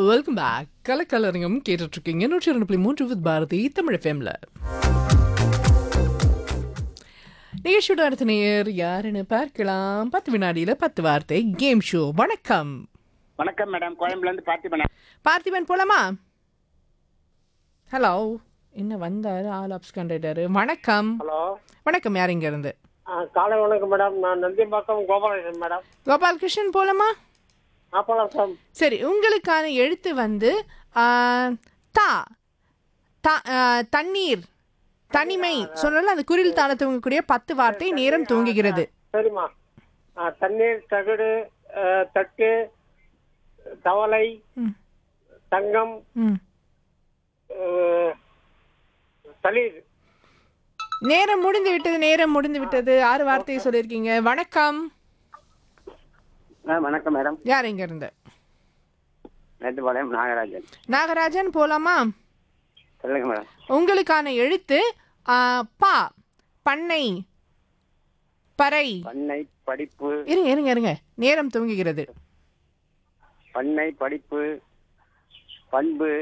Welcome back கலக்கலரங்கம் கேட்டுட்டு இருக்கீங்க நூற்றி ரெண்டு புள்ளி மூன்று வித் பாரதி தமிழ் ஃபேம்ல நிகழ்ச்சியோட அடுத்த நேர் யாருன்னு பார்க்கலாம் பத்து வினாடியில பத்து வார்த்தை கேம் ஷோ வணக்கம் வணக்கம் மேடம் கோயம்புல இருந்து பார்த்திபன் பார்த்திபன் போலாமா ஹலோ என்ன வந்தாரு ஆல் ஆப்ஸ் கண்டாரு வணக்கம் ஹலோ வணக்கம் யார் இங்க இருந்து ஆ, காலை வணக்கம் மேடம் நான் நந்திம்பாக்கம் கோபாலகிருஷ்ணன் மேடம் கோபால் கிருஷ்ணன் போலாமா ஆப்பலாசம் சரி உங்களுக்கான எழுத்து வந்து ஆ, தா த- ஆ, தண்ணீர் தனிமை சொன்னால அந்த குரில் தாள தூங்கக்கூடிய பத்து வார்த்தை நேரம் தூங்குகிறது சரிம்மா ஆ, தண்ணீர் தகடு ஆ, தட்டு தவளை ம். தங்கம் ம். ஆ, தளிர் நேரம் முடிந்து விட்டது நேரம் முடிந்து விட்டது ஆறு வார்த்தையை சொல்லியிருக்கீங்க வணக்கம் வணக்கம் மேடம் யார் இங்க இருந்து மேட்டுப்பாளையம் நாகராஜன் நாகராஜன் போலாமா சொல்லுங்க மேடம் உங்களுக்கான எழுத்து ஆ, பா பண்ணை பறை பண்ணை படிப்பு இருங்க இருங்க இருங்க நேரம் தூங்குகிறது பண்ணை படிப்பு பண்பு